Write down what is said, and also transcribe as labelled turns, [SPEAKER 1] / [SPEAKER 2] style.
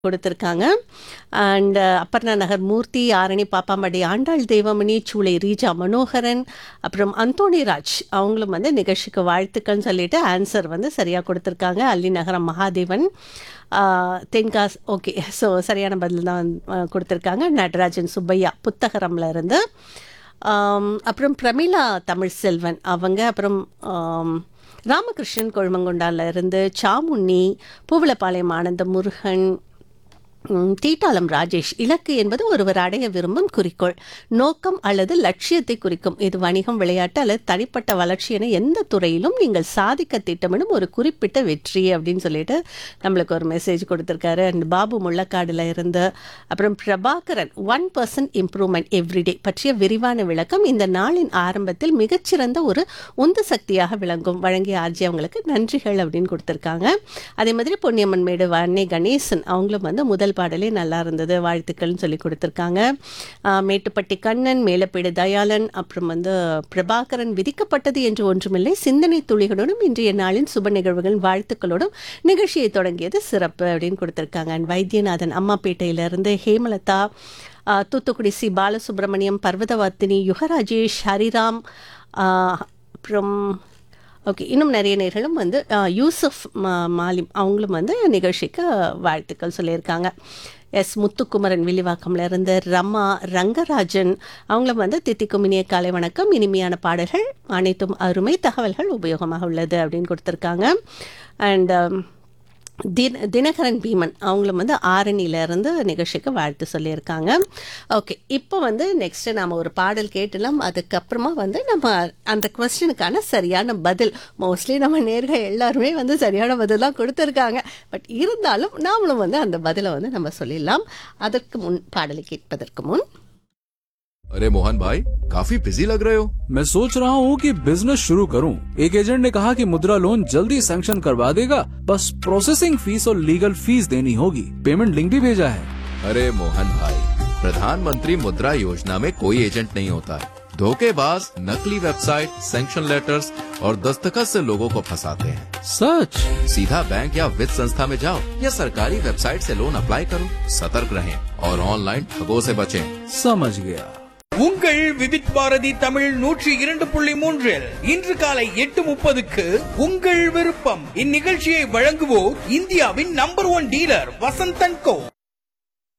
[SPEAKER 1] கொடுத்துருக்காங்க அண்ட் அப்பர்ணா நகர் மூர்த்தி ஆரணி பாப்பாம்படி ஆண்டாள் தெய்வமணி சூளை ரீஜா மனோகரன் அப்புறம் அந்தோணிராஜ் அவங்களும் வந்து நிகழ்ச்சிக்கு வாழ்த்துக்கள்னு சொல்லிட்டு ஆன்சர் வந்து சரியாக கொடுத்துருக்காங்க அல்லி நகரம் மகாதேவன் ஆஹ், தென்காஸ் ஓகே ஸோ சரியான பதில் தான் வந்து, ஆஹ், கொடுத்துருக்காங்க நடராஜன் சுப்பையா புத்தகரம்ல இருந்து ஆம், அப்புறம் பிரமிளா தமிழ் செல்வன் அவங்க அப்புறம் ஆம், ராமகிருஷ்ணன் கொழுமங்கொண்டால இருந்து சாமுண்ணி பூவலப்பாளையம் ஆனந்த முருகன் ம், தீட்டாளம் ராஜேஷ் இலக்கு என்பது ஒருவர் அடைய விரும்பும் குறிக்கோள் நோக்கம் அல்லது லட்சியத்தை குறிக்கும் இது வணிகம் விளையாட்டு அல்லது தனிப்பட்ட வளர்ச்சி என எந்த துறையிலும் நீங்கள் சாதிக்க திட்டமிடும் ஒரு குறிப்பிட்ட வெற்றி அப்படின்னு சொல்லிட்டு நம்மளுக்கு ஒரு மெசேஜ் கொடுத்துருக்காரு அண்ட் பாபு முள்ளக்காடுல இருந்து அப்புறம் Prabhakaran one percent improvement everyday பற்றிய விரிவான விளக்கம் இந்த நாளின் ஆரம்பத்தில் மிகச்சிறந்த ஒரு உந்து சக்தியாக விளங்கும் வழங்கிய ஆர்ஜி அவங்களுக்கு நன்றிகள் அப்படின்னு கொடுத்துருக்காங்க அதே மாதிரி பொன்னியம்மன் மேடு வன்னே கணேசன் அவங்களும் வந்து முதல் பாடலே நல்லா இருந்தது வாழ்த்துக்கள்னு சொல்லி கொடுத்துருக்காங்க ஆஹ் மேட்டுப்பட்டி கண்ணன் மேலப்பேடு தயாளன் அப்புறம் வந்து பிரபாகரன் விதிக்கப்பட்டது என்று ஒன்றுமில்லை சிந்தனை துளிகளுடன் இன்றைய நாளின் சுப நிகழ்வுகள் வாழ்த்துக்களோடும் நிகழ்ச்சியை தொடங்கியது சிறப்பு அப்படின்னு கொடுத்துருக்காங்க அண்ட் வைத்தியநாதன் அம்மாப்பேட்டையிலிருந்து ஹேமலதா ஆஹ் தூத்துக்குடி சி பாலசுப்ரமணியம் பர்வதவர்த்தினி யுகராஜேஷ் ஹரிராம் ஆஹ் அப்புறம் ஓகே இன்னும் நிறைய நேர்களும் வந்து ஆஹ், யூசுப் மா- மாலிம் அவங்களும் வந்து நிகழ்ச்சிக்கு வாழ்த்துக்கள் சொல்லியிருக்காங்க எஸ் முத்துக்குமரன் வில்லிவாக்கம்ல இருந்து ரமா ரங்கராஜன் அவங்களும் வந்து தித்திக்கும் இனிய காலை வணக்கம் இனிமையான பாடல்கள் அனைத்தும் அருமை தகவல்கள் உபயோகமாக உள்ளது அப்படின்னு கொடுத்துருக்காங்க அண்ட் தின தினகரன் பீமன் அவங்களும் வந்து ஆரணியில இருந்து நிகழ்ச்சிக்கு வாழ்த்து சொல்லியிருக்காங்க ஓகே இப்போ வந்து நெக்ஸ்ட் நாம ஒரு பாடல் கேட்டலாம் அதுக்கப்புறமா வந்து நம்ம அந்த கொஸ்டினுக்கான சரியான பதில் மோஸ்ட்லி நம்ம நேர்கள் எல்லாருமே வந்து சரியான பதில் தான் கொடுத்துருக்காங்க பட் இருந்தாலும் நாமளும் வந்து அந்த பதிலை வந்து நம்ம சொல்லிடலாம் அதற்கு முன் பாடலை கேட்பதற்கு முன்
[SPEAKER 2] अरे मोहन भाई काफी बिजी लग रहे हो
[SPEAKER 3] मैं सोच रहा हूँ कि बिजनेस शुरू करूँ एक एजेंट ने कहा कि मुद्रा लोन जल्दी सैंक्शन करवा देगा बस प्रोसेसिंग फीस और लीगल फीस देनी होगी पेमेंट लिंक भी भेजा है
[SPEAKER 2] अरे मोहन भाई प्रधानमंत्री मुद्रा योजना में कोई एजेंट नहीं होता है धोखेबाज नकली वेबसाइट सैंक्शन लेटर्स और दस्तखत से लोगों को फंसाते हैं
[SPEAKER 3] सच
[SPEAKER 2] सीधा बैंक या वित्त संस्था में जाओ या सरकारी वेबसाइट से लोन अप्लाई करो सतर्क रहें और ऑनलाइन ठगों से बचें
[SPEAKER 3] समझ गया
[SPEAKER 4] உங்கள் விவித் பாரதி தமிழ் நூற்றி இரண்டு புள்ளி மூன்றில் இன்று காலை எட்டு முப்பதுக்கு உங்கள் விருப்பம் இந்நிகழ்ச்சியை வழங்குவோர் இந்தியாவின் நம்பர் ஒன் டீலர் வசந்தன் கோ